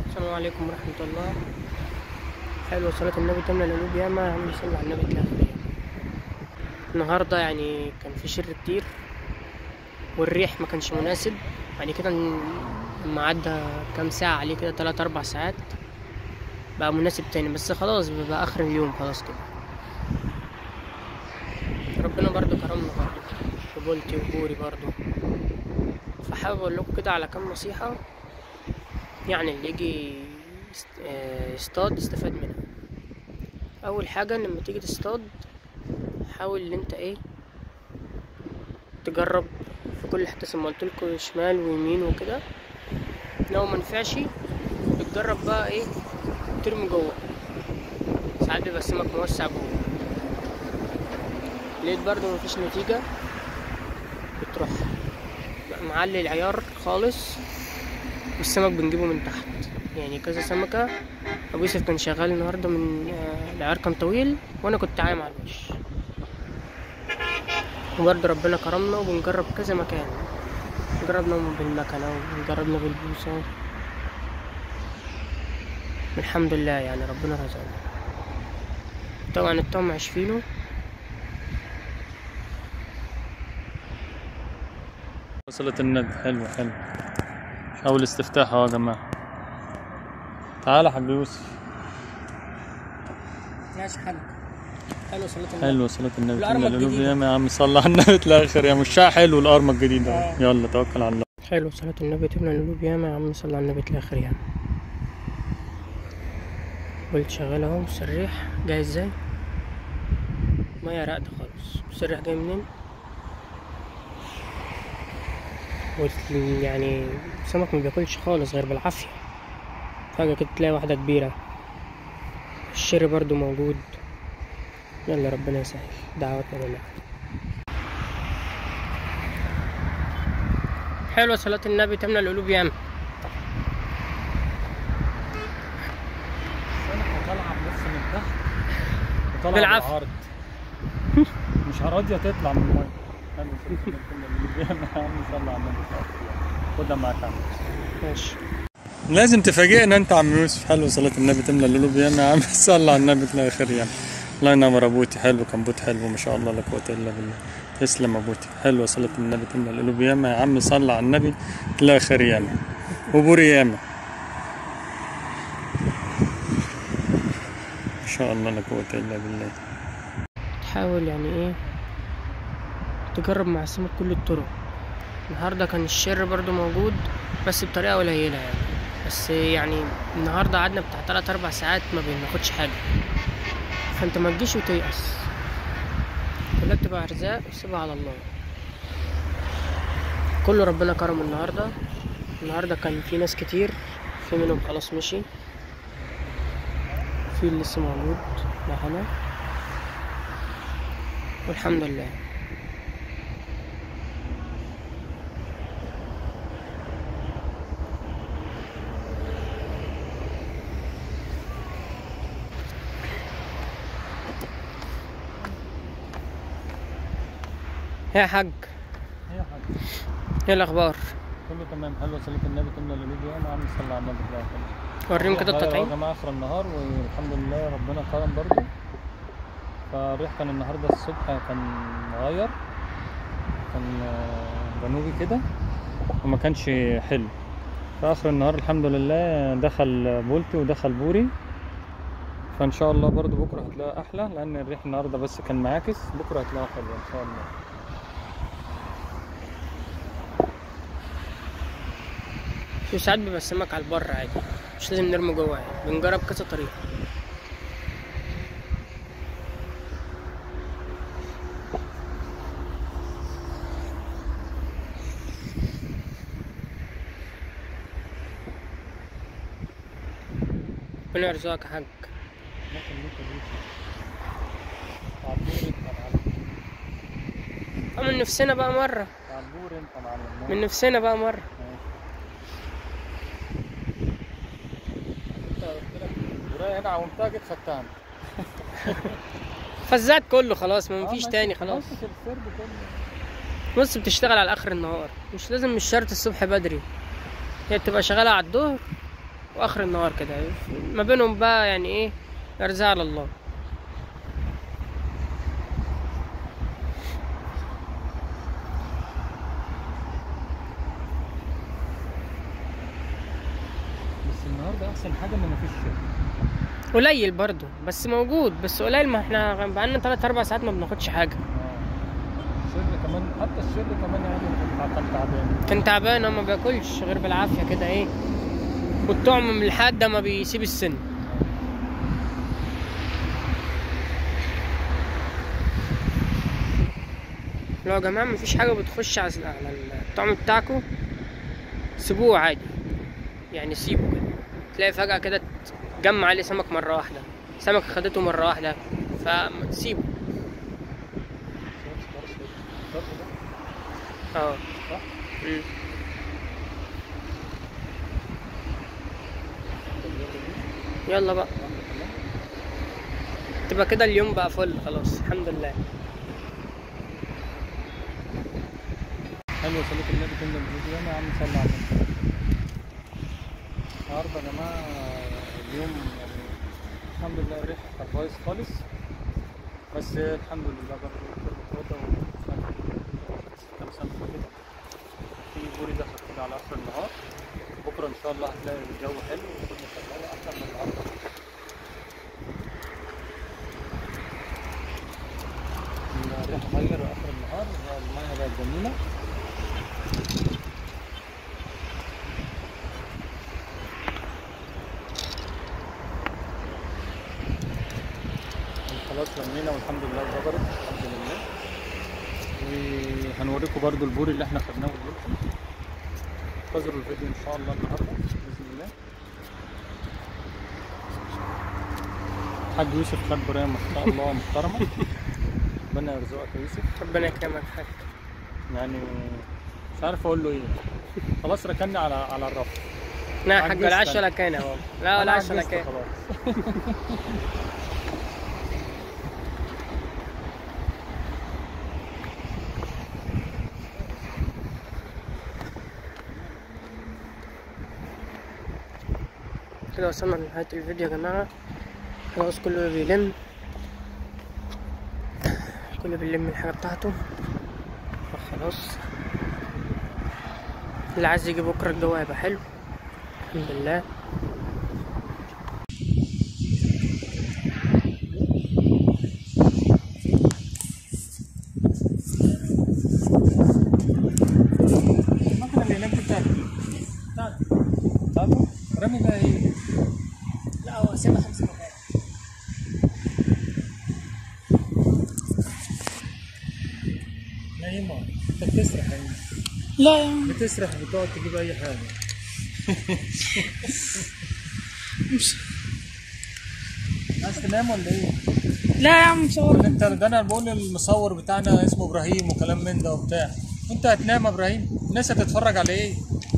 السلام عليكم ورحمة الله حلوة صلاة النبي تمنى القلوب ياما يا عم صلى على النبي تلاقي خير النهاردة يعني كان في شر كتير والريح ما كانش مناسب بعد كده لما عدى كام ساعة عليه كده تلات أربع ساعات بقى مناسب تاني بس خلاص بقى آخر اليوم خلاص كده ربنا برضو كرمنا برضو وبولتي وبوري برضو فحابب أقول لكم كده على كام نصيحة يعني اللي يجي يست- آه، يصطاد يستفاد منها اول حاجه إن لما تيجي تصطاد حاول ان انت ايه تجرب في كل حته زي ما قلت لكم شمال ويمين وكده لو ما نفعش بتجرب بقى ايه ترمي جوه ساعات بيبقى السمك موسع جوه لقيت برضو مفيش نتيجه بتروح معلي العيار خالص والسمك بنجيبه من تحت يعني كذا سمكة أبو يوسف كان شغال النهاردة من آه، العيار كان طويل وأنا كنت عايم على الوش وبرضه ربنا كرمنا وبنجرب كذا مكان جربنا بالمكنة وجربنا بالبوصة الحمد لله يعني ربنا رزقنا طبعا الطعم عشفينه وصلت النبي حلو حلو حاول استفتاح اهو يا جماعة تعال يا حاج يوسف ماشي حاجة حلو صلاة النبي حلو صلاة النبي الأرمى تملى القلوب الجديدة. يا يا عم صلى على النبي في الآخر يا مشاع حلو الأرمى الجديد ده آه. يلا توكل على الله حلو صلاة النبي تمنى القلوب ياما يا عم صلى على النبي الآخر يعني قلت شغال اهو سريح جاي ازاي مية راقدة خالص السريح جاي منين قلت يعني السمك ما بياكلش خالص غير بالعافية فجأة كده تلاقي واحدة كبيرة الشر برضو موجود يلا ربنا يسهل دعواتنا لله حلوة صلاة النبي تمنى القلوب ياما طالعة بس من تحت وطالعة بالعافية. بالعرض. مش راضية تطلع من المية حلو صلاة النبي تملى القلوب يا عم صلى على النبي في الآخر خدها معاك يا عم ماشي لازم تفاجئنا انت عم يوسف حلو صلاة النبي تملى القلوب يا يا عم صلى على النبي في الاخر يعني الله ينور ابوتي حلو كان بوت حلو ما شاء الله لا قوة الا بالله تسلم ابوتي حلو صلاة النبي تملى القلوب ياما يا عم صلى على النبي في الاخر ياما وبوري ياما ما شاء الله لا قوة الا بالله تحاول يعني ايه تجرب مع السمك كل الطرق النهارده كان الشر برضو موجود بس بطريقه قليله يعني بس يعني النهارده قعدنا بتاع تلات اربع ساعات ما بناخدش حاجه فانت ما تجيش وتيأس كلها بتبقى ارزاق وسيبها على الله كله ربنا كرم النهارده النهارده كان في ناس كتير في منهم خلاص مشي في اللي لسه موجود معانا والحمد لله يا حاج يا حاج ايه الاخبار كله تمام حلو صلاة النبي تملى القلوب ياما يا عم صلى على النبي في الاخر وريهم كده الريح غير أهو التطعيم يا جماعة آخر النهار والحمد لله ربنا كرم برضو فالريح كان النهاردة الصبح كان مغير كان آه، جنوبي كده وما كانش حلو في آخر النهار الحمد لله دخل بولتي ودخل بوري فإن شاء الله برضو بكرة هتلاقيها أحلى لأن الريح النهاردة بس كان معاكس بكرة هتلاقيها حلوة إن شاء الله في ساعات بيبقى السمك على البر عادي مش لازم نرمي جوه يعني بنجرب كذا طريقة ربنا يرزقك يا حاج اه من نفسنا بقى مرة عبور انت معلم من نفسنا بقى مرة ورايا هنا عومتها جيت خدتها فزات كله خلاص ما آه، مفيش ماشي- تاني خلاص ماشي السرب كله بص بتشتغل على اخر النهار مش لازم مش شرط الصبح بدري هي بتبقى شغالة على الظهر واخر النهار كده ما بينهم بقى يعني ايه ارزاق على الله بس النهارده احسن حاجه ان مفيش شغل قليل برضو بس موجود بس قليل ما احنا بقالنا 3 4 ساعات ما بناخدش حاجه الشر كمان حتى الشر كمان يعني كان كان تعبان كان تعبان هو ما بياكلش غير بالعافيه كده ايه والطعم من الحد ما بيسيب السن لو يا جماعه مفيش حاجه بتخش على على الطعم بتاعكم سيبوه عادي يعني سيبه كده تلاقي فجاه كده تجمع عليه سمك مره واحده سمك خدته مره واحده فسيبه اه صح؟ مم. يلا بقى تبقى كده اليوم بقى فل خلاص الحمد لله حلو صلاة النبي كنا الفيديو انا عم صلى على النبي النهارده يا جماعة اليوم يعني الحمد لله الريح كان كويس خالص بس الحمد لله برضه كل متوضى كام سنة كده في بوري دخل كده على آخر النهار بكرة إن شاء الله هتلاقي الجو حلو والدنيا شغالة أحسن من النهارده الريح غير آخر النهار المية بقت جميلة خلاص لمينا والحمد لله ظبرت الحمد لله وهنوريكم برضو البوري اللي احنا خدناه ونقولكم انتظروا الفيديو ان شاء الله النهارده باذن الله حاج يوسف خد برايه ما شاء الله محترمه ربنا يرزقك يا يوسف ربنا يكرمك حاج يعني مش عارف اقول له ايه خلاص ركني على على الرف لا يا حاج عجزت ولا عش أنا. ولا كان اهو لا ولا أنا عش ولا عجزت كان خلاص كده وصلنا لنهاية الفيديو يا جماعة خلاص كله بيلم كله بيلم الحاجة بتاعته خلاص اللي عايز يجي بكرة الجو هيبقى حلو الحمد لله المكنه اللي هناك دي بتاعتي بتاعتي بتاعته رامي بقى ايه لا هو سيبها خمسة دقايق نايمة انت بتسرح يعني لا يا عم بتسرح بتقعد تجيب اي حاجة عايز تنام ولا ايه؟ لا يا عم صور ولا انت ده انا بقول المصور بتاعنا اسمه ابراهيم وكلام من ده وبتاع انت هتنام يا ابراهيم الناس هتتفرج على ايه؟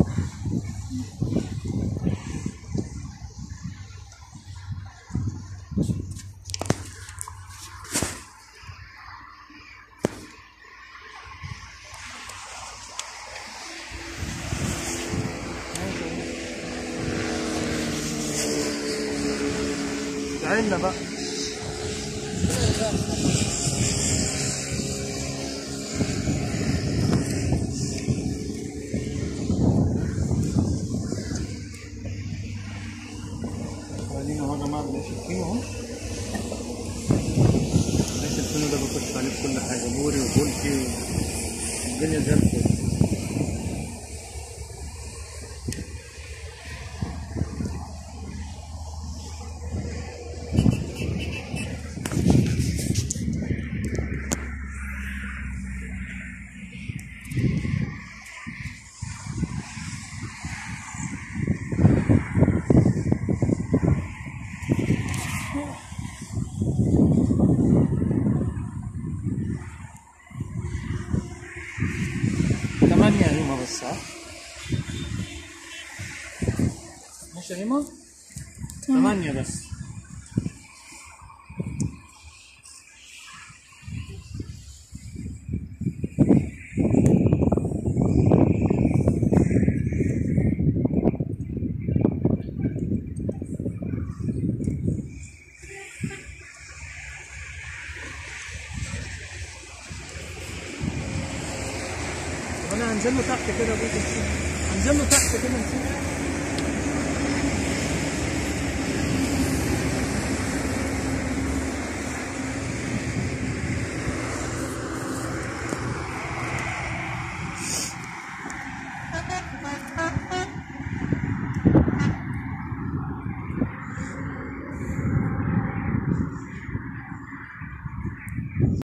تعالنا بقى بعدين اهو يا جماعه اللي شايفينه اهو ده شايفينه ده بخش عليه في كل حاجه بوري وبولتي الدنيا زي الفل ثمانية هيمة بس ها ماشي يا هيمة ثمانية بس انا هنزل له تحت كده ابوك نشوف هنزل له تحت كده نشوف